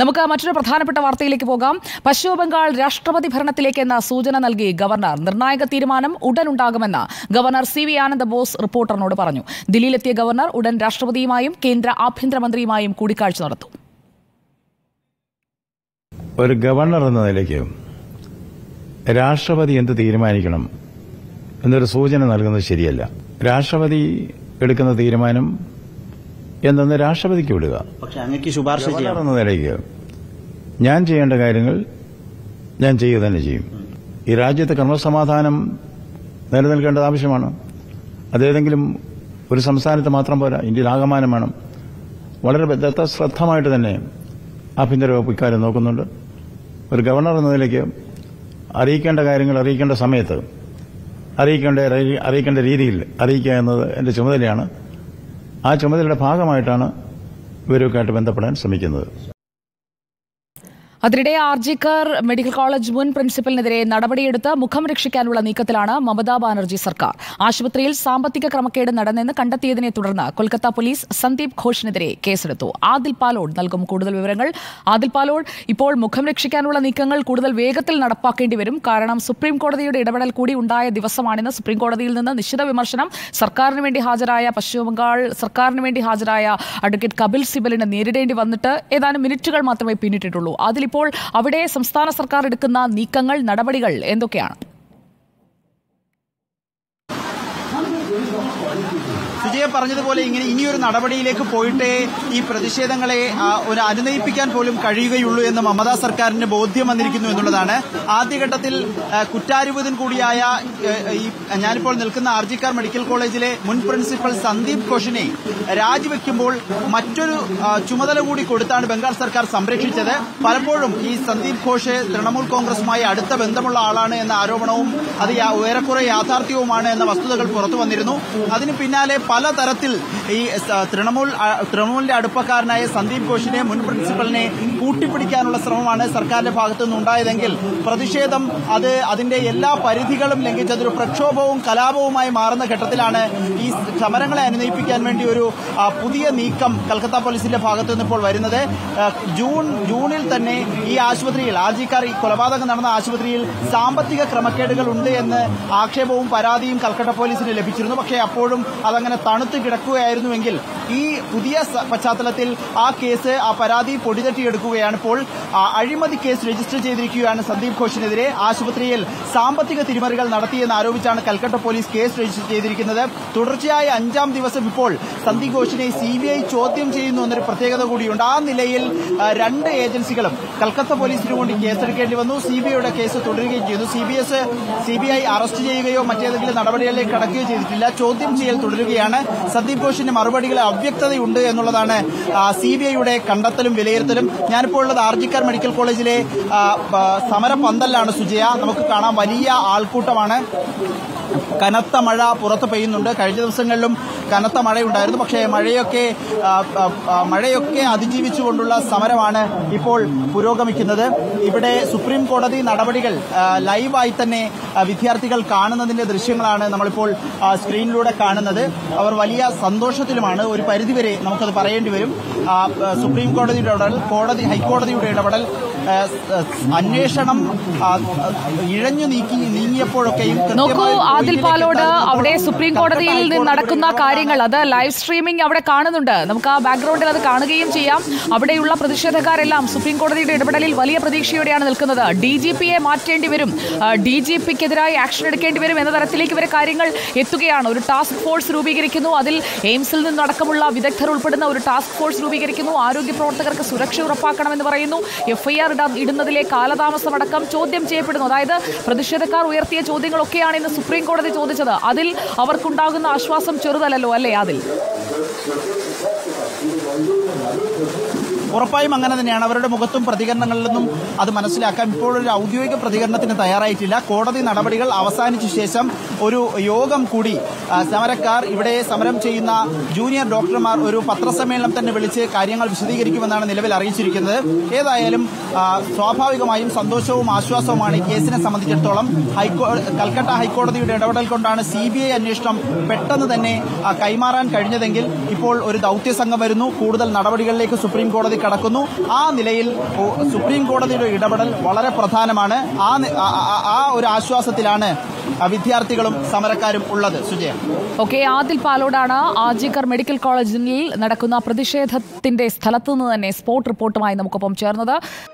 നമുക്ക് മറ്റൊരു പ്രധാനപ്പെട്ട വാർത്തയിലേക്ക് പോകാം പശ്ചിമ ബംഗാൾ രാഷ്ട്രപതി ഭരണത്തിലേക്ക് എന്ന സൂചന നൽകി ഗവർണർ നിർണായക തീരുമാനം ഉടൻ ഉണ്ടാകുമെന്ന് governor C V Ananda Bose റിപ്പോർട്ടറിനോട് പറഞ്ഞു ദില്ലിയിലെത്തിയ ഗവർണർ ഉടൻ രാഷ്ട്രപതിയുമായും കേന്ദ്ര ആഭ്യന്തരമന്ത്രിയുമായും കൂടിക്കാഴ്ച നടത്തും ഒരു ഗവർണർ എന്ന നിലയ്ക്ക് രാഷ്ട്രപതി എന്ത് തീരുമാനിക്കണം എന്നൊരു സൂചന നൽകുന്നത് ശരിയല്ല രാഷ്ട്രപതി എടുക്കുന്ന തീരുമാനം എന്തെന്ന് രാഷ്ട്രപതിക്ക് വിടുക പക്ഷെ അങ്ങക്ക് ശുപാർശ ഗവർണർ ചെയ്യാം എന്ന നിലയ്ക്ക് ഞാൻ ചെയ്യേണ്ട കാര്യങ്ങൾ ഞാൻ ചെയ്യുക തന്നെ ചെയ്യും ഈ രാജ്യത്ത് ക്രമസമാധാനം നിലനിൽക്കേണ്ടത് ആവശ്യമാണ് അതേതെങ്കിലും ഒരു സംസ്ഥാനത്ത് മാത്രം പോരാ ഇന്ത്യയിൽ ആകമാനം വേണം വളരെ ദത്തശ്രദ്ധമായിട്ട് തന്നെ ആഭ്യന്തര വകുപ്പ് ഇക്കാര്യം നോക്കുന്നുണ്ട് ഒരു ഗവർണർ എന്ന നിലയ്ക്ക് അറിയിക്കേണ്ട കാര്യങ്ങൾ അറിയിക്കേണ്ട സമയത്ത് അറിയിക്കേണ്ട അറിയിക്കേണ്ട രീതിയിൽ അറിയിക്കുക എന്നത് എന്റെ ചുമതലയാണ് ആ ചുമതലയുടെ ഭാഗമായിട്ടാണ് ഇവരൊക്കെയായിട്ട് ബന്ധപ്പെടാൻ ശ്രമിക്കുന്നത് അതിനിടെ ആർജിക്കർ മെഡിക്കൽ കോളേജ് മുൻ പ്രിൻസിപ്പലിനെതിരെ നടപടിയെടുത്ത് മുഖം രക്ഷിക്കാനുള്ള നീക്കത്തിലാണ് മമതാ ബാനർജി സർക്കാർ ആശുപത്രിയിൽ സാമ്പത്തിക ക്രമക്കേട് നടന്നെന്ന് കണ്ടെത്തിയതിനെ തുടർന്ന് കൊൽക്കത്ത പോലീസ് സന്ദീപ് ഘോഷിനെതിരെ കേസെടുത്തു ആദിൽ പാലോഡ് നൽകും കൂടുതൽ വിവരങ്ങൾ ആദിൽ പാലോഡ് ഇപ്പോൾ മുഖം രക്ഷിക്കാനുള്ള നീക്കങ്ങൾ കൂടുതൽ വേഗത്തിൽ നടപ്പാക്കേണ്ടി വരും കാരണം സുപ്രീം കോടതിയുടെ ഇടപെടൽ കൂടി ഉണ്ടായ ദിവസമാണിന്ന് സുപ്രീം കോടതിയിൽ നിന്ന് നിശ്ചിത വിമർശനം സർക്കാരിന് വേണ്ടി ഹാജരായ പശ്ചിമബംഗാൾ സർക്കാരിന് വേണ്ടി ഹാജരായ അഡ്വക്കേറ്റ് കപിൽ സിബലിന് നേരിടേണ്ടി വന്നിട്ട് ഏതാനും മിനിറ്റുകൾ മാത്രമേ പിന്നിട്ടിട്ടുള്ളൂ അതിലിപ്പോൾ അവിടെ സംസ്ഥാന സർക്കാർ എടുക്കുന്ന നീക്കങ്ങൾ നടപടികൾ എന്തൊക്കെയാണ് സുജയ പറഞ്ഞതുപോലെ ഇങ്ങനെ ഇനിയൊരു നടപടിയിലേക്ക് പോയിട്ടേ ഈ പ്രതിഷേധങ്ങളെ ആ, ഒരു അനുനയിപ്പിക്കാൻ പോലും കഴിയുകയുള്ളൂ എന്ന് മമതാ സർക്കാരിന് ബോധ്യം വന്നിരിക്കുന്നു എന്നുള്ളതാണ് ആദ്യഘട്ടത്തിൽ ആ, കുറ്റാരോപിതൻ കൂടിയായ ഏ, ഈ ഞാനിപ്പോൾ നിൽക്കുന്ന ആർജിക്കാർ മെഡിക്കൽ കോളേജിലെ മുൻ പ്രിൻസിപ്പൽ സന്ദീപ് ഘോഷിനെ രാജിവെക്കുമ്പോൾ മറ്റൊരു ആ, ചുമതല കൂടി കൊടുത്താണ് ബംഗാൾ സർക്കാർ സംരക്ഷിച്ചത് പലപ്പോഴും ഈ സന്ദീപ് ഘോഷ് തൃണമൂൽ കോൺഗ്രസുമായി അടുത്ത ബന്ധമുള്ള ആളാണ് എന്ന ആരോപണവും അത് യാ- ഏറെക്കുറെ യാഥാർത്ഥ്യവുമാണ് എന്ന വസ്തുതകൾ പുറത്തു വന്നിരുന്നു അതിന് പിന്നാലെ പലതരത്തിൽ ഈ സ- തൃണമൂൽ ആ, തൃണമൂലിന്റെ അടുപ്പക്കാരനായ സന്ദീപ് ഘോഷിനെ മുൻ പ്രിൻസിപ്പലിനെ കൂട്ടിപ്പിടിക്കാനുള്ള ശ്രമമാണ് സർക്കാരിന്റെ ഭാഗത്തു നിന്നുണ്ടായതെങ്കിൽ പ്രതിഷേധം അത് അതിന്റെ എല്ലാ പരിധികളും ലംഘിച്ച് അതൊരു പ്രക്ഷോഭവും കലാപവുമായി മാറുന്ന ഘട്ടത്തിലാണ് ഈ സമരങ്ങളെ അനുനയിപ്പിക്കാൻ വേണ്ടി ഒരു ആ, പുതിയ നീക്കം കൽക്കത്ത പോലീസിന്റെ ഭാഗത്തു നിന്ന് ഇപ്പോൾ വരുന്നത് ആ, ജൂൺ ജൂണിൽ തന്നെ ഈ ആശുപത്രിയിൽ ആർജിക്കാർ ഈ കൊലപാതകം നടന്ന ആശുപത്രിയിൽ സാമ്പത്തിക ക്രമക്കേടുകൾ ഉണ്ട് എന്ന് ആക്ഷേപവും പരാതിയും കൽക്കട്ട പോലീസിന് ലഭിച്ചിരുന്നു പക്ഷേ അപ്പോഴും അതങ്ങനെ തണുത്ത് കിടക്കുകയായിരുന്നുവെങ്കിൽ ഈ പുതിയ സ- പശ്ചാത്തലത്തിൽ ആ കേസ് ആ പരാതി പൊടിതട്ടിയെടുക്കുകയാണ് ഇപ്പോൾ ആ, അഴിമതി കേസ് രജിസ്റ്റർ ചെയ്തിരിക്കുകയാണ് സന്ദീപ് ഘോഷിനെതിരെ ആശുപത്രിയിൽ സാമ്പത്തിക തിരിമറികൾ നടത്തിയെന്ന് ആരോപിച്ചാണ് കൽക്കട്ട പോലീസ് കേസ് രജിസ്റ്റർ ചെയ്തിരിക്കുന്നത് തുടർച്ചയായ അഞ്ചാം ദിവസം ഇപ്പോൾ സന്ദീപ് ഘോഷിനെ സി ബി ഐ ചോദ്യം ചെയ്യുന്നു എന്നൊരു പ്രത്യേകത കൂടിയുണ്ട് ആ നിലയിൽ ആ, രണ്ട് ഏജൻസികളും കൽക്കത്ത പോലീസിന് കൊണ്ട് കേസെടുക്കേണ്ടി വന്നു സി ബി ഐയുടെ കേസ് തുടരുകയും ചെയ്തു C B S C B I arrest ചെയ്യുകയോ മറ്റേതെങ്കിലും നടപടികളിലേക്ക് കടക്കുകയോ ചെയ്തിട്ടില്ല ചോദ്യം ചെയ്യൽ തുടരുകയാണ് സന്ദീപ് ഘോഷിന്റെ മറുപടികൾ അവ്യക്തതയുണ്ട് എന്നുള്ളതാണ് സി ബി ഐയുടെ കണ്ടെത്തലും വിലയിരുത്തലും ഞാനിപ്പോൾ ഉള്ളത് ആർജിക്കാർ മെഡിക്കൽ കോളേജിലെ ആ, ആ, സമര പന്തലിലാണ് സുജയ നമുക്ക് കാണാം വലിയ ആൾക്കൂട്ടമാണ് കനത്ത മഴ പുറത്ത് പെയ്യുന്നുണ്ട് കഴിഞ്ഞ ദിവസങ്ങളിലും കനത്ത മഴയുണ്ടായിരുന്നു പക്ഷേ മഴയൊക്കെ ആ, ആ, ആ, മഴയൊക്കെ അതിജീവിച്ചുകൊണ്ടുള്ള സമരമാണ് ഇപ്പോൾ പുരോഗമിക്കുന്നത് ഇവിടെ സുപ്രീം കോടതി നടപടികൾ ആ, ലൈവായി തന്നെ ആ, വിദ്യാർത്ഥികൾ കാണുന്നതിന്റെ ദൃശ്യങ്ങളാണ് നമ്മളിപ്പോൾ ആ, സ്ക്രീനിലൂടെ കാണുന്നത് അവർ വലിയ സന്തോഷത്തിലുമാണ് ഒരു പരിധിവരെ നമുക്കത് പറയേണ്ടി വരും ആ, ആ, സുപ്രീം കോടതിയുടെ ഇടപെടൽ കോടതി ഹൈക്കോടതിയുടെ ഇടപെടൽ ആ, സ്- അന്വേഷണം ആ, ഇഴഞ്ഞു നീക്കി നീങ്ങിയപ്പോഴൊക്കെയും നോക്കൂ കൃത്യമായ ഒരു ആദിൽ പോയിന്റിലേക്ക് പാലോട് എത്താൻ അവിടെ ഇപ്പോൾ സുപ്രീം കൽക്കട്ട കോടതിയിൽ നിന്ന് ഹൈക്കോടതി നടക്കുന്ന കാര്യങ്ങൾ അത് ലൈവ് സ്ട്രീമിംഗ് അവിടെ കാണുന്നുണ്ട് നമുക്ക് ആ ബാക്ക്ഗ്രൗണ്ടിൽ അത് കാണുകയും ചെയ്യാം അവിടെയുള്ള പ്രതിഷേധക്കാരെല്ലാം സുപ്രീം കോടതിയുടെ ഇടപെടലിൽ വലിയ പ്രതീക്ഷയോടെയാണ് നിൽക്കുന്നത് ഡി ജി പിയെ മാറ്റേണ്ടി വരും ഡി ജി പിക്കെതിരായി ആക്ഷൻ എടുക്കേണ്ടി വരും എന്ന തരത്തിലേക്ക് വരെ കാര്യങ്ങൾ എത്തുകയാണ് ഒരു ടാസ്ക് ഫോഴ്സ് രൂപീകരിക്കുന്നു അതിൽ എയിംസിൽ നിന്നടക്കമുള്ള വിദഗ്ധർ ഉൾപ്പെടുന്ന ഒരു ടാസ്ക് ഫോഴ്സ് രൂപീകരിക്കുന്നു ആരോഗ്യ പ്രവർത്തകർക്ക് സുരക്ഷ ഉറപ്പാക്കണമെന്ന് പറയുന്നു എഫ്ഐആർ ഇടുന്നതിലെ കാലതാമസമടക്കം ചോദ്യം ചെയ്യപ്പെടുന്നു അതായത് പ്രതിഷേധക്കാർ ഉയർത്തിയ ചോദ്യങ്ങളൊക്കെയാണ് ഇന്ന് സുപ്രീം കോടതി ചോദിച്ചത് അതിൽ അവർക്കുണ്ടാകുന്ന ആശ്വാസം ചെറുതല്ലല്ലോ അല്ലേ അതിൽ ഉറപ്പായും അങ്ങനെ തന്നെയാണ് അവരുടെ മുഖത്തും പ്രതികരണങ്ങളിൽ നിന്നും അത് മനസ്സിലാക്കാം ഇപ്പോഴൊരു ഔദ്യോഗിക പ്രതികരണത്തിന് തയ്യാറായിട്ടില്ല കോടതി നടപടികൾ അവസാനിച്ച ശേഷം ഒരു യോഗം കൂടി ആ, സമരക്കാർ ഇവിടെ സമരം ചെയ്യുന്ന ജൂനിയർ ഡോക്ടർമാർ ഒരു പത്രസമ്മേളനം തന്നെ വിളിച്ച് കാര്യങ്ങൾ വിശദീകരിക്കുമെന്നാണ് നിലവിൽ അറിയിച്ചിരിക്കുന്നത് ഏതായാലും ആ, സ്വാഭാവികമായും സന്തോഷവും ആശ്വാസവുമാണ് ഈ കേസിനെ സംബന്ധിച്ചിടത്തോളം ഹൈക്കോ കൽക്കട്ട ഹൈക്കോടതിയുടെ ഇടപെടൽ കൊണ്ടാണ് സി ബി ഐ അന്വേഷണം പെട്ടെന്ന് തന്നെ ആ, കൈമാറാൻ കഴിഞ്ഞതെങ്കിൽ ഇപ്പോൾ ഒരു ദൗത്യ സംഘം വരുന്നു കൂടുതൽ നടപടികളിലേക്ക് സുപ്രീം കോടതി കടക്കുന്നു ആ നിലയിൽ ഓ, സുപ്രീം കോടതിയുടെ ഇടപെടൽ വളരെ പ്രധാനമാണ് ആ നി- ആ- ആ- ആ ഒരു ആശ്വാസത്തിലാണ് ആ, വിദ്യാർത്ഥികളും സമരക്കാരും ഉള്ളത് സുജയ ഓക്കെ ആദിൽ പാലോടാണ് ആജിക്കർ മെഡിക്കൽ കോളേജിൽ നടക്കുന്ന പ്രതിഷേധത്തിന്റെ സ്ഥലത്തുനിന്ന് തന്നെ സ്പോട്ട് റിപ്പോർട്ടുമായി നമുക്കൊപ്പം ചേർന്നത്